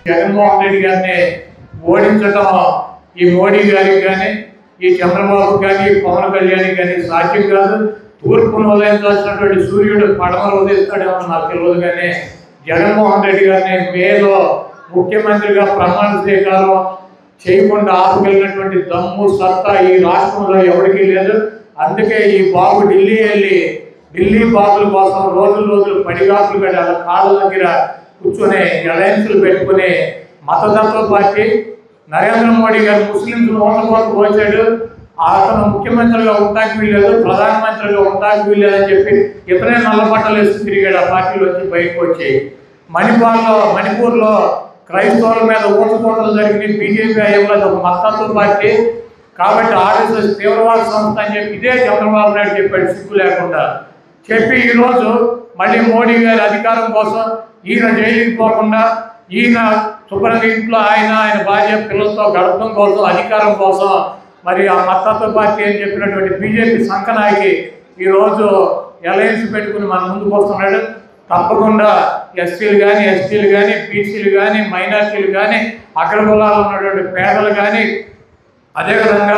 జగన్మోహన్ రెడ్డి గారిని ఓడించడం ఈ మోడీ గారికి కానీ ఈ చంద్రబాబు కానీ పవన్ కళ్యాణ్ కానీ సాధ్యం కాదు తూర్పును ఉదయించాల్సినటువంటి సూర్యుడు పడమర ఉదయిస్తాడేమో నాకు తెలియదు కానీ జగన్మోహన్ రెడ్డి గారిని మేలో ముఖ్యమంత్రిగా ప్రమాణ స్వీకారం చేయకుండా ఆపగలిగినటువంటి దమ్ము సత్తా ఈ రాష్ట్రంలో ఎవరికీ లేదు అందుకే ఈ బాబు ఢిల్లీ వెళ్ళి ఢిల్లీ బాబుల కోసం రోజులు రోజులు పడిగాపులు పెట్టి వాళ్ళ కాళ్ళ దగ్గర కూర్చొని అలయన్స్లు పెట్టుకుని మతతత్వ పార్టీ నరేంద్ర మోడీ గారు ముస్లింస్ ఓట్ల పోచాడు అతను ముఖ్యమంత్రిగా ఉండడానికి వీల్లేదు ప్రధానమంత్రిగా ఉండడానికి వీల్లేదని చెప్పి ఇతనే నల్లబట్టలు వేసి తిరిగాడు ఆ పార్టీలో వచ్చి బయటకు వచ్చి మణిపాల్లో మణిపూర్లో క్రైస్తవుల మీద ఊచకోతలు జరిగినాయి బీజేపీ అయ్యంలో ఒక మతత్వ పార్టీ కాబట్టి ఆర్ఎస్ఎస్ తీవ్రవాద సంస్థ అని చెప్పి ఇదే చంద్రబాబు నాయుడు చెప్పాడు సిగ్గు లేకుండా చెప్పి ఈరోజు మళ్ళీ మోడీ గారి అధికారం కోసం ఈయన జైలుకి పోకుండా ఈయన శుభ్రంగా ఇంట్లో ఆయన ఆయన భార్య పిల్లలతో గడపడం కోసం అధికారం కోసం మరి ఆ మతత్వ పార్టీ అని చెప్పినటువంటి బీజేపీ సంకనాయకి ఈరోజు అలయన్స్ పెట్టుకుని మన ముందుకు వస్తున్నాడు తప్పకుండా ఎస్సీలు కానీ ఎస్టీలు కానీ బీసీలు కానీ మైనార్టీలు కానీ అగ్రకులాలు ఉన్నటువంటి పేదలు కానీ అదేవిధంగా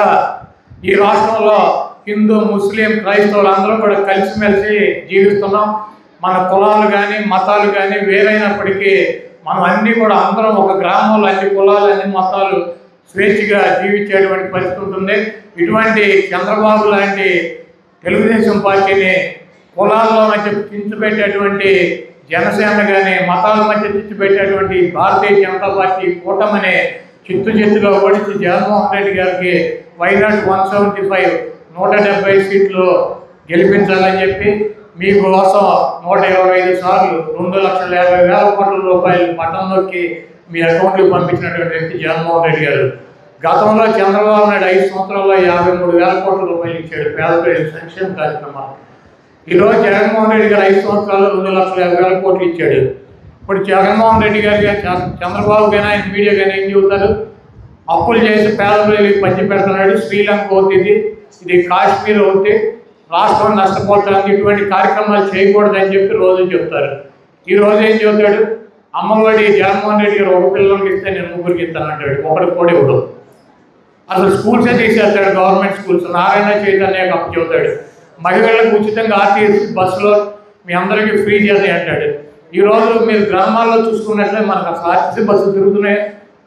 ఈ రాష్ట్రంలో హిందూ ముస్లిం క్రైస్తవులు అందరూ కూడా కలిసిమెలిసి జీవిస్తున్నాం మన కులాలు కానీ మతాలు కానీ వేరైనప్పటికీ మనం అన్నీ కూడా అందరం ఒక గ్రామంలో అన్ని కులాలు అన్ని మతాలు స్వేచ్ఛగా జీవించేటువంటి పరిస్థితి ఉంటుంది ఇటువంటి చంద్రబాబు లాంటి తెలుగుదేశం పార్టీని కులాల్లో మధ్య చించిపెట్టేటువంటి జనసేన కానీ మతాల మధ్య చిచ్చుపెట్టేటువంటి భారతీయ జనతా పార్టీ కూటమిని చిత్తు చిత్తుగా ఓడించి జగన్మోహన్ రెడ్డి గారికి వైనాట్ వన్ సెవెంటీ ఫైవ్ నూట డెబ్బై సీట్లు గెలిపించాలని చెప్పి మీకోసం నూట ఇరవై ఐదు సార్లు రెండు లక్షల యాభై వేల కోట్ల రూపాయలు బటన్ నొక్కి మీ అకౌంట్కి పంపించినటువంటి వ్యక్తి జగన్మోహన్ రెడ్డి గారు గతంలో చంద్రబాబు నాయుడు ఐదు సంవత్సరాల్లో యాభై మూడు వేల కోట్ల రూపాయలు ఇచ్చాడు పేద ప్రజల సంక్షేమ కార్యక్రమాలు ఈరోజు జగన్మోహన్ రెడ్డి గారు ఐదు సంవత్సరాలు రెండు లక్షల యాభై వేల కోట్లు ఇచ్చాడు ఇప్పుడు జగన్మోహన్ రెడ్డి గారు కానీ చ- చంద్రబాబు కానీ ఆయన మీడియా కానీ ఏం చెబుతారు అప్పులు చేసి పేద ప్రజలకు పంచి పెడుతున్నాడు శ్రీలంక అవుతుంది ఇది కాశ్మీర్ అవుతుంది రాష్ట్రం నష్టపోతుంది ఇటువంటి కార్యక్రమాలు చేయకూడదని చెప్పి రోజు చెప్తారు ఈ రోజు ఏం చెబుతాడు అమ్మఒడి జగన్మోహన్ రెడ్డి గారు ఒక పిల్లలకి ఇస్తే నేను ముగ్గురికి ఇస్తాను అంటాడు ఒకటి కూడా ఇవ్వడు అసలు స్కూల్సే తీసేస్తాడు గవర్నమెంట్ స్కూల్స్ నారాయణ చైతన్య అప్పు చెబుతాడు మహిళలకు ఉచితంగా ఆర్టీసీ బస్సులో మీ అందరికీ ఫ్రీ చేసి అంటాడు ఈ రోజు మీరు గ్రామాల్లో చూసుకున్నట్లే మనకు అసలు ఆర్టీసీ బస్సులు తిరుగుతున్నాయి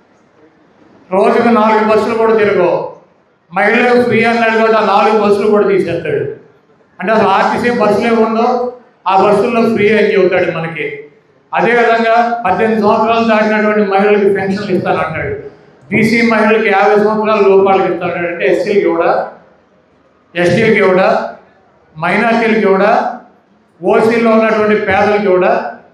రోజుకు నాలుగు బస్సులు కూడా తిరగవు మహిళలకు ఫ్రీ అన్నాడు కాబట్టి ఆ నాలుగు బస్సులు కూడా తీసేస్తాడు అంటే అసలు ఆర్టీసీ బస్సులే ఉండవు ఆ బస్సుల్లో ఫ్రీ అని చెబుతాడు మనకి అదేవిధంగా పద్దెనిమిది సంవత్సరాలు దాటినటువంటి మహిళలకు పెన్షన్లు ఇస్తానంటాడు బీసీ మహిళలకు యాభై సంవత్సరాల లోపాలకు ఇస్తాడు అంటే ఎస్సీలకి కూడా ఎస్టీలకి కూడా మైనార్టీలకి కూడా ఓసీలో ఉన్నటువంటి పేదలకి కూడా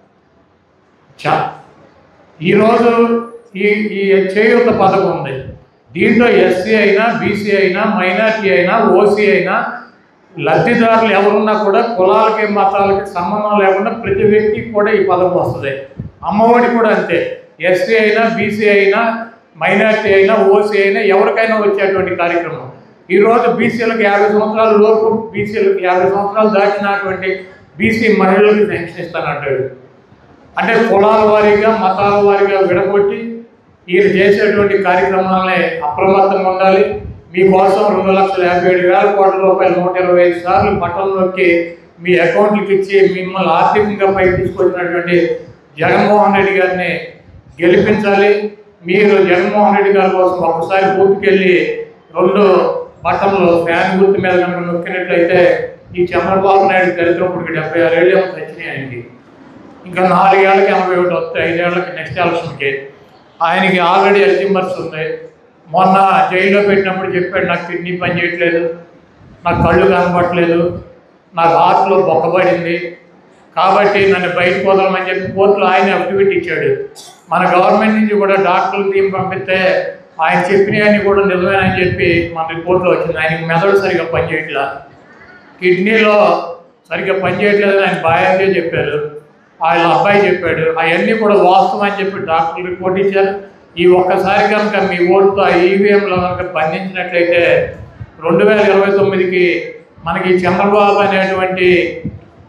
చా ఈరోజు ఈ ఈ చేయూత పథకం ఉంది దీంట్లో ఎస్సీ అయినా బీసీ అయినా మైనార్టీ అయినా ఓసీ అయినా లబ్ధిదారులు ఎవరున్నా కూడా కులాలకి మతాలకి సంబంధం లేకుండా ప్రతి వ్యక్తికి కూడా ఈ పథకం వస్తుంది అమ్మఒడి కూడా అంతే ఎస్సీ అయినా బీసీ అయినా మైనార్టీ అయినా ఓసీ అయినా ఎవరికైనా వచ్చేటువంటి కార్యక్రమం ఈరోజు బీసీలకు యాభై సంవత్సరాల లోపు బీసీలకు యాభై సంవత్సరాలు దాటినటువంటి బీసీ మహిళలకు పెన్షన్ ఇస్తానంటాడు అంటే కులాల వారీగా మతాల వారీగా విడగొట్టి ఈయన చేసేటువంటి కార్యక్రమాలని అప్రమత్తంగా ఉండాలి మీకోసం రెండు లక్షల యాభై ఏడు వేల కోట్ల రూపాయలు నూట ఇరవై ఐదు సార్లు బట్టలు నొక్కి మీ అకౌంట్లకు ఇచ్చి మిమ్మల్ని ఆర్థికంగా పైకి తీసుకొచ్చినటువంటి జగన్మోహన్ రెడ్డి గారిని గెలిపించాలి మీరు జగన్మోహన్ రెడ్డి గారి కోసం ఒకసారి పూర్తికెళ్ళి రెండు బట్టలు ఫ్యాన్ గుర్తు మీద కనుక నొక్కినట్లయితే ఈ చంద్రబాబు నాయుడు దరిద్రపుడికి డెబ్బై ఆరు ఏళ్ళు ఏమో వచ్చినాయి ఆయనకి ఇంకా నాలుగేళ్ళకి ఎనభై ఒకటి వస్తాయి ఐదేళ్లకి నెక్స్ట్ ఎలక్షన్కి ఆయనకి ఆల్రెడీ ఎల్జింబర్స్ ఉంది మొన్న జైల్లో పెట్టినప్పుడు చెప్పాడు నాకు కిడ్నీ పని చేయట్లేదు నాకు కళ్ళు కనపట్లేదు నాకు హార్ట్లో బొక్కబడింది కాబట్టి నన్ను బయటకు వదలమని చెప్పి కోర్టులో ఆయన అఫిడవిట్ ఇచ్చాడు మన గవర్నమెంట్ నుంచి కూడా డాక్టర్లు టీం పంపిస్తే ఆయన చెప్పినవన్నీ కూడా నిజమేనని చెప్పి మన రిపోర్ట్లో వచ్చింది ఆయనకి మెదడు సరిగా పనిచేయట్లా కిడ్నీలో సరిగ్గా పనిచేయట్లేదని ఆయన బాగా చెప్పారు వాళ్ళ అబ్బాయి చెప్పాడు అవన్నీ కూడా వాస్తవం అని చెప్పి డాక్టర్లు రిపోర్ట్ ఇచ్చారు ఈ ఒక్కసారి కనుక మీ ఓటుతో ఆ ఈవీఎంలో కనుక బంధించినట్లయితే రెండు వేల ఇరవై తొమ్మిదికి మనకి చంద్రబాబు అనేటువంటి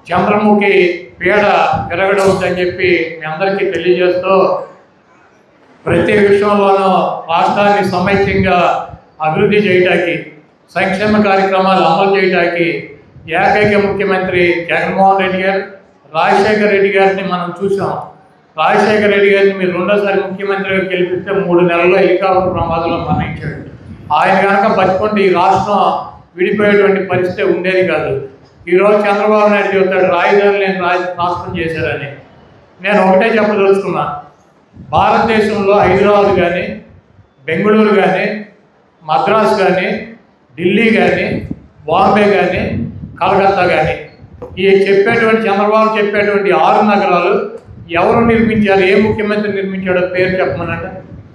చంద్రముఖి పీడ విరగడవుతుందని చెప్పి మీ అందరికీ తెలియజేస్తూ ప్రతి విషయంలోనూ రాష్ట్రాన్ని సమైక్యంగా అభివృద్ధి చేయడానికి సంక్షేమ కార్యక్రమాలు అమలు చేయడానికి ఏకైక ముఖ్యమంత్రి జగన్మోహన్ రెడ్డి గారు రాజశేఖర రెడ్డి గారిని మనం చూసాం రాజశేఖర రెడ్డి గారిని మీరు రెండోసారి ముఖ్యమంత్రిగా గెలిపిస్తే మూడు నెలల్లో హెలికాప్టర్ ప్రమాదంలో మరణించాడు ఆయన కనుక బతుకుంటే ఈ రాష్ట్రం విడిపోయేటువంటి పరిస్థితి ఉండేది కాదు ఈరోజు చంద్రబాబు నాయుడు చెబుతాడు రాజధాని లేని రాజ రాష్ట్రం చేశారని నేను ఒకటే చెప్పదలుచుకున్నా భారతదేశంలో హైదరాబాద్ కానీ బెంగళూరు కానీ మద్రాసు కానీ ఢిల్లీ కానీ బాంబే కానీ కలకత్తా కానీ ఈ చెప్పేటువంటి చంద్రబాబు చెప్పేటువంటి ఆరు నగరాలు ఎవరు నిర్మించారు ఏ ముఖ్యమంత్రి నిర్మించాడో పేరు చెప్పమనండి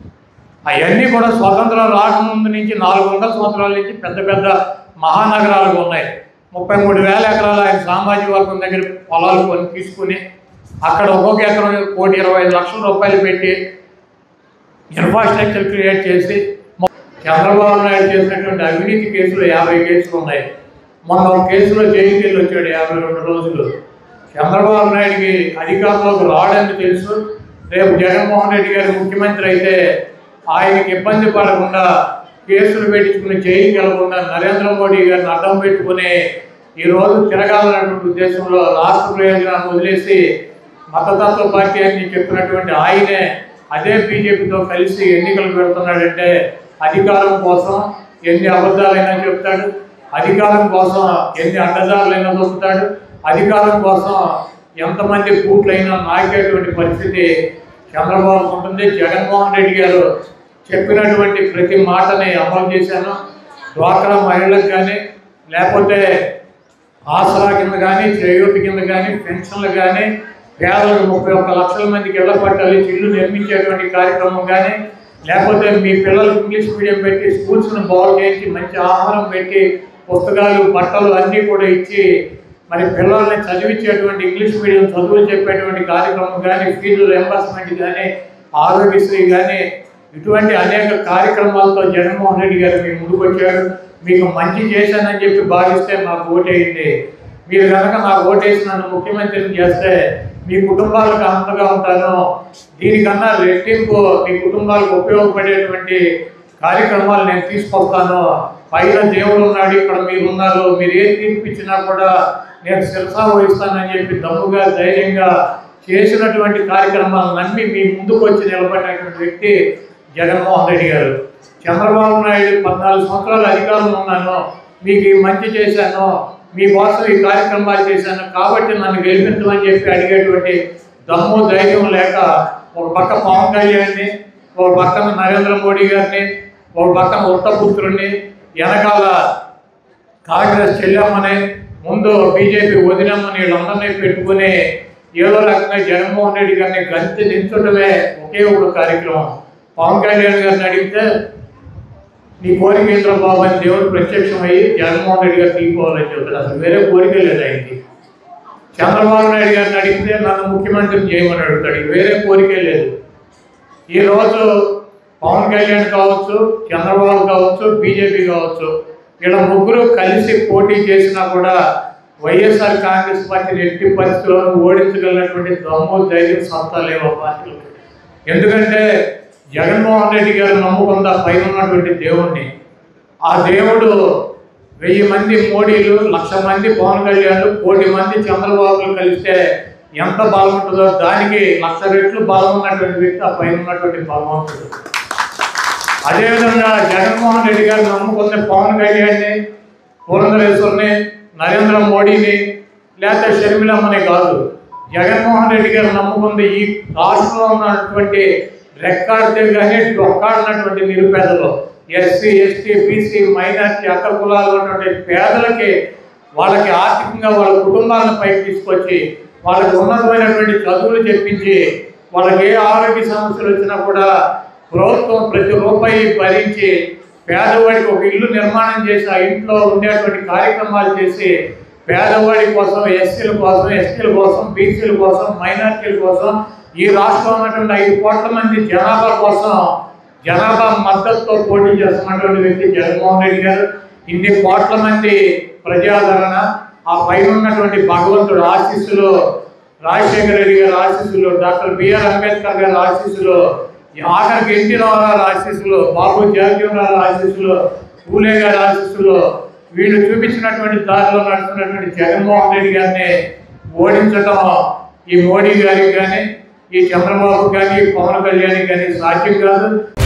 అవన్నీ కూడా స్వతంత్రం రాకముందు నుంచి నాలుగు వందల సంవత్సరాల నుంచి పెద్ద పెద్ద మహానగరాలు ఉన్నాయి ముప్పై మూడు వేల ఎకరాలు ఆయన సామాజిక వర్గం దగ్గర పొలాలు కొని తీసుకుని అక్కడ ఒక్కొక్క ఎకరం కోటి ఇరవై ఐదు లక్షల రూపాయలు పెట్టి ఇన్ఫ్రాస్ట్రక్చర్ క్రియేట్ చేసి మొ- చంద్రబాబు నాయుడు చేసినటువంటి అవినీతి కేసులు యాభై కేసులు ఉన్నాయి మొన్న ఒక కేసులో జైలుకి వెళ్ళి వచ్చాడు యాభై రెండు రోజులు చంద్రబాబు నాయుడికి అధికారంలోకి రావడానికి తెలుసు రేపు జగన్మోహన్ రెడ్డి గారు ముఖ్యమంత్రి అయితే ఆయనకి ఇబ్బంది పడకుండా కేసులు పెట్టించుకుని జైలుకి వెళ్లకుండా నరేంద్ర మోడీ గారిని అడ్డం పెట్టుకుని ఈ రోజు తిరగాలన్నటువంటి ఉద్దేశంలో రాష్ట్ర ప్రయోజనాన్ని వదిలేసి మతతత్వ పార్టీ అని చెప్పినటువంటి ఆయనే అదే బీజేపీతో కలిసి ఎన్నికలు పెడుతున్నాడంటే అధికారం కోసం ఎన్ని అబద్ధాలైనా చెప్తాడు అధికారం కోసం ఎన్ని అడ్డదారులైనా దొరుకుతాడు అధికారం కోసం ఎంతమంది పూట్లైనా నాకేటువంటి పరిస్థితి చంద్రబాబు ఉంటుంది జగన్మోహన్ రెడ్డి గారు చెప్పినటువంటి ప్రతి మాటని అమలు చేశాను డ్వాక్రా మహిళలకు కానీ లేకపోతే ఆసరా కింద కానీ చేయూతి కింద కానీ పెన్షన్లు కానీ పేదలకు ముప్పై ఒక్క లక్షల మందికి ఇళ్ల పట్టాలి ఇల్లు నిర్మించేటువంటి కార్యక్రమం కానీ లేకపోతే మీ పిల్లలకు ఇంగ్లీష్ మీడియం పెట్టి స్కూల్స్ను బాగు చేయించి మంచి ఆహారం పెట్టి పుస్తకాలు బట్టలు అన్నీ కూడా ఇచ్చి మరి పిల్లల్ని చదివించేటువంటి ఇంగ్లీష్ మీడియం చదువులు చెప్పేటువంటి కార్యక్రమం కానీ ఫీజు రియంబర్స్మెంట్ కానీ ఆరోగ్యశ్రీ కానీ ఇటువంటి అనేక కార్యక్రమాలతో జగన్మోహన్ రెడ్డి గారు మీ ముందుకు వచ్చారు మీకు మంచి చేశానని చెప్పి భావిస్తే మాకు ఓటేయండి మీరు కనుక నాకు ఓటేసి నన్ను ముఖ్యమంత్రిని చేస్తే మీ కుటుంబాలకు అంతగా ఉంటాను దీనికన్నా రెట్టింపు మీ కుటుంబాలకు ఉపయోగపడేటువంటి కార్యక్రమాలు నేను తీసుకొస్తాను పైన దేవుడు ఉన్నాడు ఇక్కడ మీరు ఉన్నారు మీరు ఏం తీర్పిచ్చినా కూడా నేను శిరసా వహిస్తానని చెప్పి దమ్ముగా ధైర్యంగా చేసినటువంటి కార్యక్రమాలు నమ్మి మీ ముందుకు వచ్చి నిలబడినటువంటి వ్యక్తి జగన్మోహన్ రెడ్డి గారు చంద్రబాబు నాయుడు పద్నాలుగు సంవత్సరాలు అధికారంలో ఉన్నాను మీకు ఈ మంచి చేశాను మీకోసం ఈ కార్యక్రమాలు చేశాను కాబట్టి నన్ను గెలిపించమని చెప్పి అడిగేటువంటి దమ్ము ధైర్యం లేక ఒక పక్క పవన్ కళ్యాణ్ని ఒక పక్కన నరేంద్ర మోడీ గారిని ఒక పక్కన ఉత్తపుత్రుడిని వెనకాల కాంగ్రెస్ చెల్లెమ్మని ముందు బీజేపీ వదినమ్మని వీళ్ళందరినీ పెట్టుకుని ఏదో రకంగా జగన్మోహన్ రెడ్డి గారిని గంతి దించడమే ఒకే ఒక కార్యక్రమం పవన్ కళ్యాణ్ గారిని అడిగితే నీ కోరిక ఏంద్ర బాబు అని దేవుడు ప్రత్యక్షమయ్యి జగన్మోహన్ రెడ్డి గారు తీసుకోవాలని చెప్తాడు అసలు వేరే కోరిక లేదు ఆయనకి చంద్రబాబు నాయుడు గారిని అడిగితే నన్ను ముఖ్యమంత్రిని చేయమని అడుగుతాడు ఇక వేరే కోరికే లేదు ఈ రోజు పవన్ కళ్యాణ్ కావచ్చు చంద్రబాబు కావచ్చు బీజేపీ కావచ్చు వీళ్ళ ముగ్గురు కలిసి పోటీ చేసినా కూడా వైఎస్ఆర్ కాంగ్రెస్ పార్టీని ఎట్టి పరిస్థితుల్లో ఓడించగలిగినటువంటి దమ్ము ధైర్యం సత్తా లేవు ఆ పార్టీలకు ఎందుకంటే జగన్మోహన్ రెడ్డి గారు నమ్ముకుందా పైన ఉన్నటువంటి దేవుణ్ణి ఆ దేవుడు వెయ్యి మంది మోడీలు లక్ష మంది పవన్ కళ్యాణ్ కోటి మంది చంద్రబాబులు కలిస్తే ఎంత బలం ఉంటుందో దానికి లక్ష రెట్లు బలం ఉన్నటువంటి వ్యక్తి ఆ పైన ఉన్నటువంటి బలవంతుడు అదేవిధంగా జగన్మోహన్ రెడ్డి గారు నమ్ముకున్న పవన్ కళ్యాణ్ని పురంధరేశ్వరిని నరేంద్ర మోడీని లేకపోతే షర్మిలమ్మని కాదు జగన్మోహన్ రెడ్డి గారు నమ్ముకుంది ఈ రాష్ట్రంలో ఉన్నటువంటి రెక్కాడితే కానీ డొక్కాడినటువంటి నిరుపేదలు ఎస్సీ ఎస్టీ బీసీ మైనార్టీ అక్క కులాలు ఉన్నటువంటి పేదలకి వాళ్ళకి ఆర్థికంగా వాళ్ళ కుటుంబాలను పైకి తీసుకొచ్చి వాళ్ళకి ఉన్నతమైనటువంటి చదువులు చెప్పించి వాళ్ళకి ఏ ఆరోగ్య సమస్యలు వచ్చినా కూడా ప్రభుత్వం ప్రతి రూపాయి భరించి పేదవాడికి ఒక ఇల్లు నిర్మాణం చేసి ఆ ఇంట్లో ఉండేటువంటి కార్యక్రమాలు చేసి పేదవాడి కోసం ఎస్సీల కోసం ఎస్టీల కోసం బీసీల కోసం మైనార్టీల కోసం ఈ రాష్ట్రంలో ఉన్నటువంటి ఐదు కోట్ల మంది జనాభా కోసం జనాభా మద్దతుతో పోటీ చేస్తున్నటువంటి వ్యక్తి జగన్మోహన్ రెడ్డి గారు ఇన్ని కోట్ల మంది ప్రజాదరణ ఆ పైన ఉన్నటువంటి భగవంతుడు ఆశీస్సులు రాజశేఖర రెడ్డి గారి ఆశీస్సులు డాక్టర్ బిఆర్ అంబేద్కర్ గారి ఆశీస్సులు ఈ ఆఖరికి ఎన్టీ రామారావు ఆశీస్సులు బాబు జాతీయరావు ఆశీస్సులు పూలే గారి ఆశీస్సులు వీళ్ళు చూపించినటువంటి దారిలో నడుస్తున్నటువంటి జగన్మోహన్ రెడ్డి గారిని ఓడించటం ఈ మోడీ గారికి కానీ ఈ చంద్రబాబు కానీ పవన్ కళ్యాణ్ కానీ సాధ్యం కాదు